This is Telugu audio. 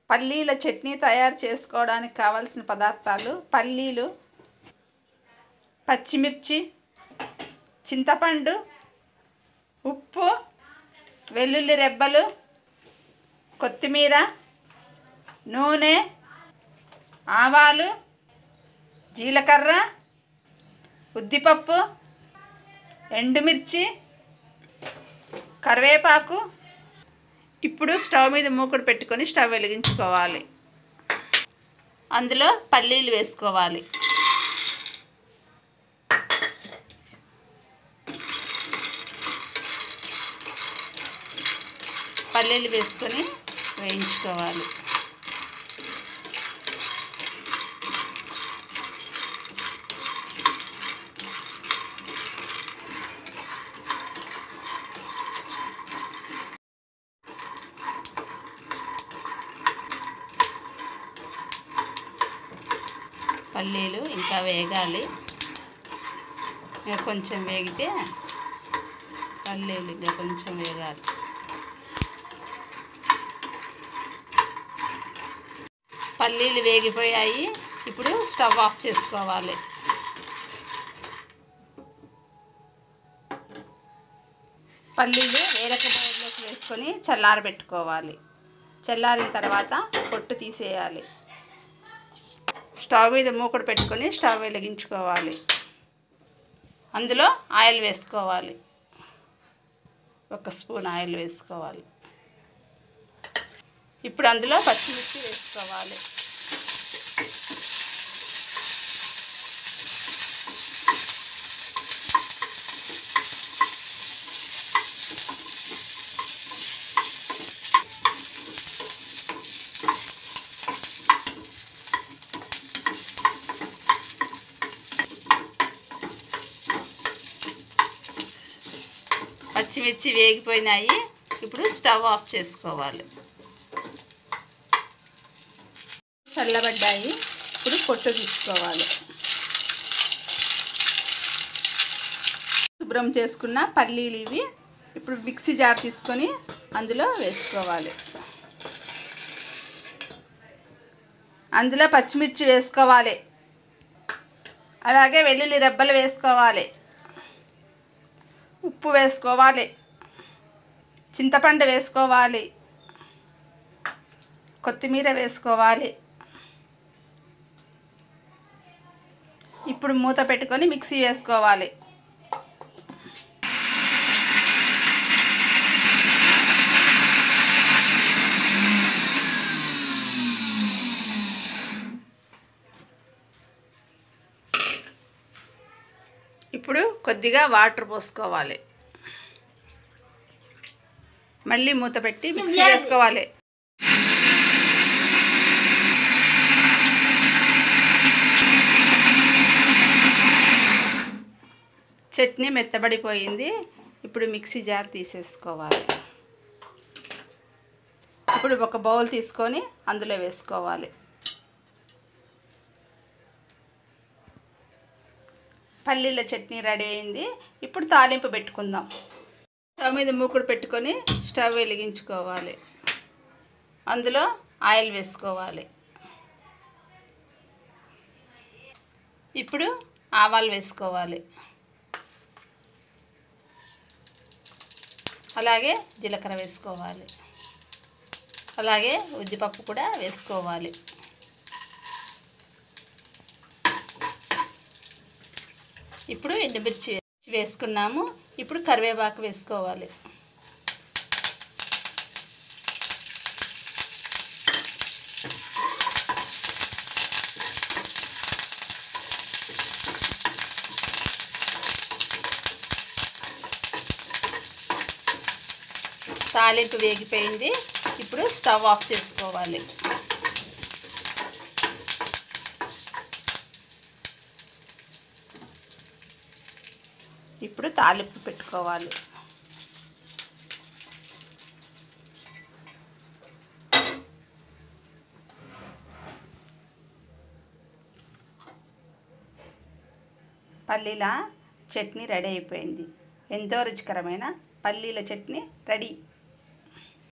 పల్లీల చట్నీ తయారు చేసుకోవడానికి కావలసిన పదార్థాలు పల్లీలు పచ్చిమిర్చి చింతపండు ఉప్పు వెల్లుల్లి రెబ్బలు కొత్తిమీర నూనె ఆవాలు జీలకర్ర ఉద్దిపప్పు ఎండుమిర్చి కరివేపాకు ఇప్పుడు స్టవ్ మీద మూకుడు పెట్టుకొని స్టవ్ వెలిగించుకోవాలి అందులో పల్లీలు వేసుకోవాలి పల్లీలు వేసుకొని వేయించుకోవాలి పల్లీలు ఇంకా వేగాలి ఇంకా కొంచెం వేగితే పల్లీలు ఇంకా కొంచెం వేగాలి పల్లీలు వేగిపోయాయి ఇప్పుడు స్టవ్ ఆఫ్ చేసుకోవాలి పల్లీలు వేరొక బౌల్లోకి వేసుకొని చల్లారబెట్టుకోవాలి చల్లారిన తర్వాత పొట్టు తీసేయాలి స్టవ్ మీద మూకుడు పెట్టుకొని స్టవ్ వెలిగించుకోవాలి అందులో ఆయిల్ వేసుకోవాలి ఒక స్పూన్ ఆయిల్ వేసుకోవాలి ఇప్పుడు అందులో పచ్చిమిర్చి వేసుకోవాలి పచ్చిమిర్చి వేగిపోయినాయి ఇప్పుడు స్టవ్ ఆఫ్ చేసుకోవాలి చల్లబడ్డాయి ఇప్పుడు పొట్టు తీసుకోవాలి శుభ్రం చేసుకున్న పల్లీలు ఇవి ఇప్పుడు మిక్సీ జార్ తీసుకొని అందులో వేసుకోవాలి అందులో పచ్చిమిర్చి వేసుకోవాలి అలాగే వెల్లుల్లి రెబ్బలు వేసుకోవాలి ఉప్పు వేసుకోవాలి చింతపండు వేసుకోవాలి కొత్తిమీర వేసుకోవాలి ఇప్పుడు మూత పెట్టుకొని మిక్సీ వేసుకోవాలి ఇప్పుడు కొద్దిగా వాటర్ పోసుకోవాలి మళ్ళీ మూత పెట్టి మిక్సీ వేసుకోవాలి చట్నీ మెత్తబడిపోయింది ఇప్పుడు మిక్సీ జార్ తీసేసుకోవాలి ఇప్పుడు ఒక బౌల్ తీసుకొని అందులో వేసుకోవాలి పల్లీల చట్నీ రెడీ అయింది ఇప్పుడు తాలింపు పెట్టుకుందాం స్టవ్ మీద మూకుడు పెట్టుకొని స్టవ్ వెలిగించుకోవాలి అందులో ఆయిల్ వేసుకోవాలి ఇప్పుడు ఆవాలు వేసుకోవాలి అలాగే జీలకర్ర వేసుకోవాలి అలాగే ఉద్దిపప్పు కూడా వేసుకోవాలి ఇప్పుడు ఎండుమిర్చి వేసుకున్నాము ఇప్పుడు కరివేపాకు వేసుకోవాలి తాలింపు వేగిపోయింది ఇప్పుడు స్టవ్ ఆఫ్ చేసుకోవాలి ఇప్పుడు తాలింపు పెట్టుకోవాలి పల్లీల చట్నీ రెడీ అయిపోయింది ఎంతో రుచికరమైన పల్లీల చట్నీ రెడీ